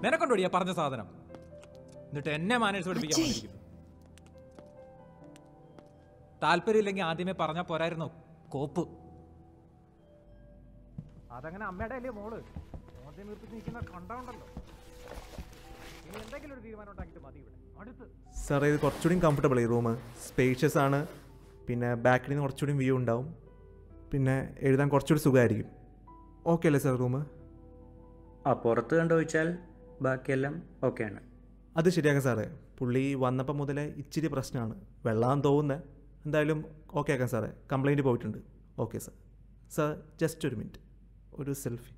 നിനക്കൊണ്ടോടിയാ പറഞ്ഞ സാധനം എന്നിട്ട് എന്നെ മാനേഴ്സ് പഠിപ്പിക്കാൻ അജയ്. വന്നിരിക്കുന്നു താല്പര്യമില്ലെങ്കിൽ ആദ്യമേ പറഞ്ഞാ പോരായിരുന്നോ കോപ്പ് അതങ്ങനെ അമ്മയുടെ അല്ലേ മോള് മോദ്യം നിർത്തി നിൽക്കുന്ന കണ്ടോണ്ടല്ലോ ഇനി എന്തെങ്കിലും ഒരു തീരുമാനം ഉണ്ടാക്കിയിട്ട് മതി ഇവിടെ അടുത്ത് സാറേ ഇത് കുറച്ചുകൂടി കംഫർട്ടബിൾ ഈ റൂം സ്പേഷ്യസ് ആണ് പിന്നെ ബാക്കിൽ നിന്ന് കുറച്ചുകൂടി വ്യൂ ഉണ്ടാവും പിന്നെ എഴുതാൻ കുറച്ചുകൂടി സുഖമായിരിക്കും ഓക്കെ അല്ലേ സാർ റൂം ആ പുറത്ത് കണ്ടൊഴിച്ചാൽ ബാക്കിയെല്ലാം ഓക്കെയാണ് അത് ശരിയാക്കാം സാറേ പുള്ളി വന്നപ്പോൾ മുതലേ ഇച്ചിരി പ്രശ്നമാണ് വെള്ളം തോന്നുന്നത് എന്തായാലും ഓക്കെ ആക്കാം സാറേ കംപ്ലൈൻറ്റ് പോയിട്ടുണ്ട് ഓക്കെ സാർ സാർ ജസ്റ്റ് ഒരു മിനിറ്റ് ഒരു സെൽഫി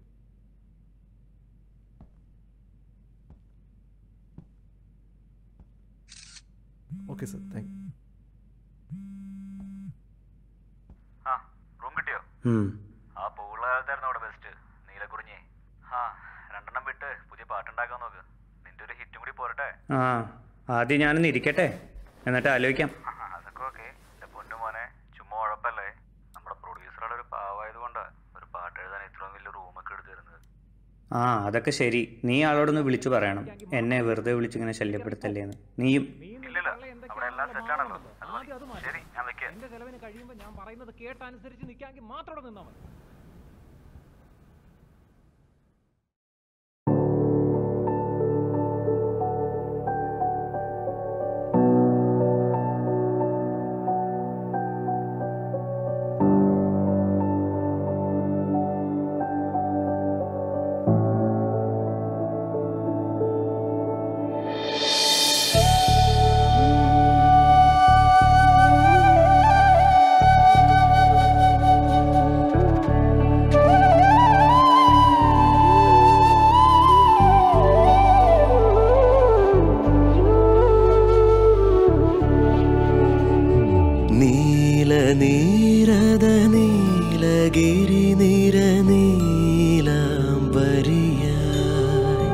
ഓക്കെ സാർ താങ്ക് ആ റൂം കിട്ടിയോ ഉം. ആ പൂവുള്ള കാലത്തായിരുന്നു അവിടെ ബെസ്റ്റ് നീലക്കുറിഞ്ഞി ആ രണ്ടെണ്ണം വിട്ട് പുതിയ പാട്ടുണ്ടാക്കാൻ നോക്ക് നിന്റെ ഒരു ഹിറ്റും കൂടി പോരട്ടെ ആ ആദ്യം ഞാനൊന്ന് ഇരിക്കട്ടെ എന്നിട്ട് ആലോചിക്കാം അതൊക്കെ ഓക്കെ എന്റെ പൊന്നു മോനെ ചുമ്മാ ഉഴപ്പല്ലേ നമ്മുടെ പ്രൊഡ്യൂസറുടെ ഒരു പാവായത് കൊണ്ടാ ഒരു പാട്ട് എഴുതാൻ ഇത്രയും വലിയ റൂമൊക്കെ എടുത്തു തരുന്നത് ആ അതൊക്കെ ശരി നീ ആളോടൊന്ന് വിളിച്ചു പറയണം എന്നെ വെറുതെ വിളിച്ചിങ്ങനെ ശല്യപ്പെടുത്തല്ലേന്ന് നീയും ഇല്ലില്ല അവിടെ എല്ലാം സെറ്റാണല്ലോ അത് മതി. ആദ്യം അത് മാറ്റി. ശരി ഞാൻ വെക്കാം എന്റെ ചെലവിന് കഴിയുമ്പോൾ ഞാൻ പറയുന്നത് കേട്ടനുസരിച്ച് നിൽക്കാമെങ്കിൽ മാത്രം അവിടെ നിന്നാ മതി നീല നീരത നീലഗിരി നിര നീലാംബരിയായി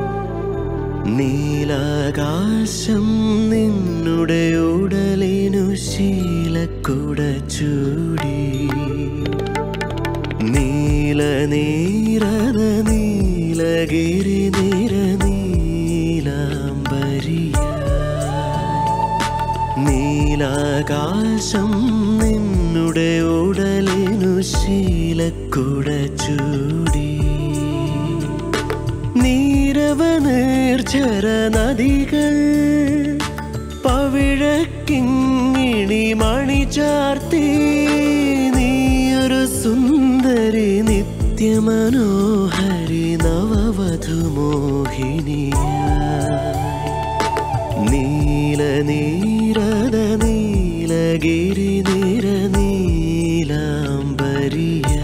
നീലാകാശം നിന്നുടെ ഉടലിനു ശീലക്കുട ചൂടി നീല നീരത നീലഗിരി നിര നീലാംബരിയായി നീലാകാശം നിന്നുടെ ഉടലിനു ശീലക്കുട ചൂടി നീരവ നീർച്ചര നദികൾ പവിഴക്കിങ്ങിണി മണി ചാർത്തി നീയൊരു സുന്ദരി നിത്യമനോഹരി നവവധുമോഹിനിയായി നീല നീരത നീലഗിരി നിര നീലാംബരിയായി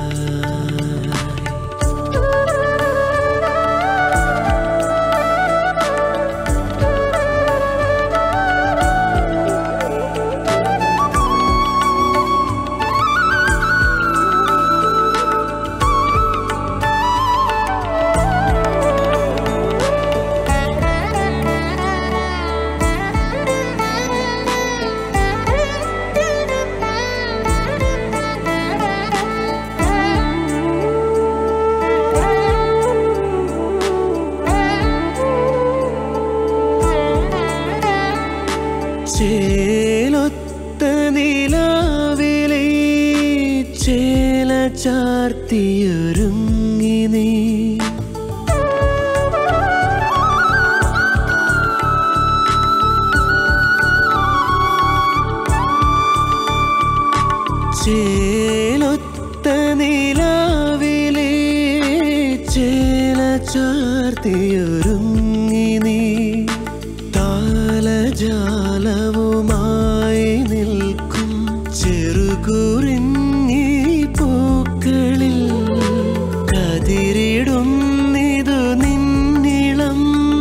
ചേലൊത്ത നിലാവിലെ ചേല ചാർത്തിയൊരുങ്ങി നീ ചേലൊത്ത നിലാവിലെ ചേല ചാർത്തിയൊരുങ്ങി നീ താലജാലവുമായി നിൽക്കും ചെറുകുറിഞ്ഞി പൂക്കളിൽ കതിരിടുന്നിതു നിന്നിളം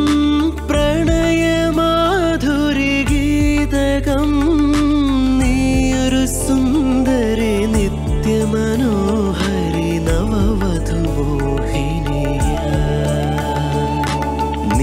പ്രണയമാധുരി ഗീതകം നീയൊരു സുന്ദരി നിത്യമനോഹരി നവവധുമോഹിനിയ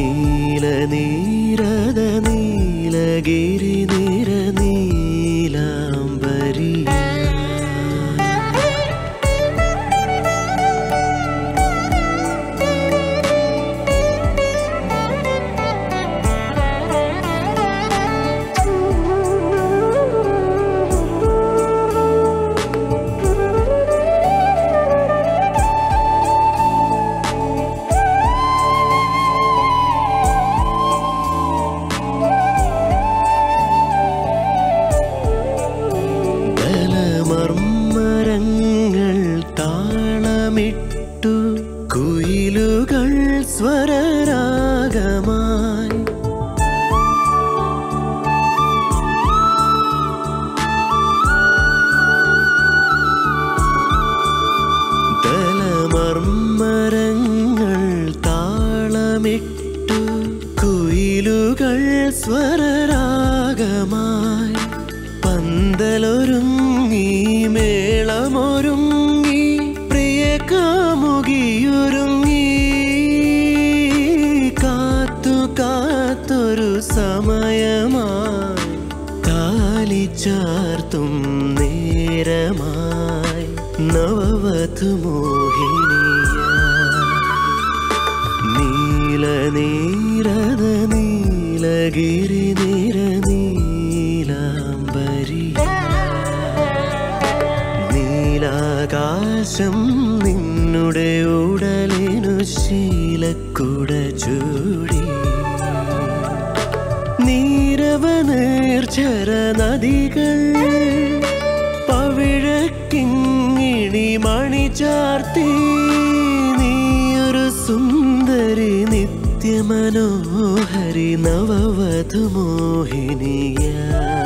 കുയിലുകൾ സ്വരരാഗമായി തലമർമ്മരങ്ങൾ താളമിട്ടു കുയിലുകൾ സ്വരരാഗമായി പന്തലൊരുങ്ങി മേളമൊരുങ്ങി പ്രിയ കാമുകിയൊരുങ്ങി കാത്തു കാത്തൊരു സമയമായി താലി ചാർത്തും നേരമായി നവവധു നീല നീരത നീലഗിരി നിര നീലാംബരി നീലാകാശം നിന്നുടെ ഉടലിനു ശീലക്കുട ചൂടി നീരവനീർച്ചര നദികൾ പവിഴക്കിങ്ങിണി മണി ചാർത്തി നീയൊരു സുന്ദരി നിത്യമനോഹരി നവവധു മോഹിനിയാ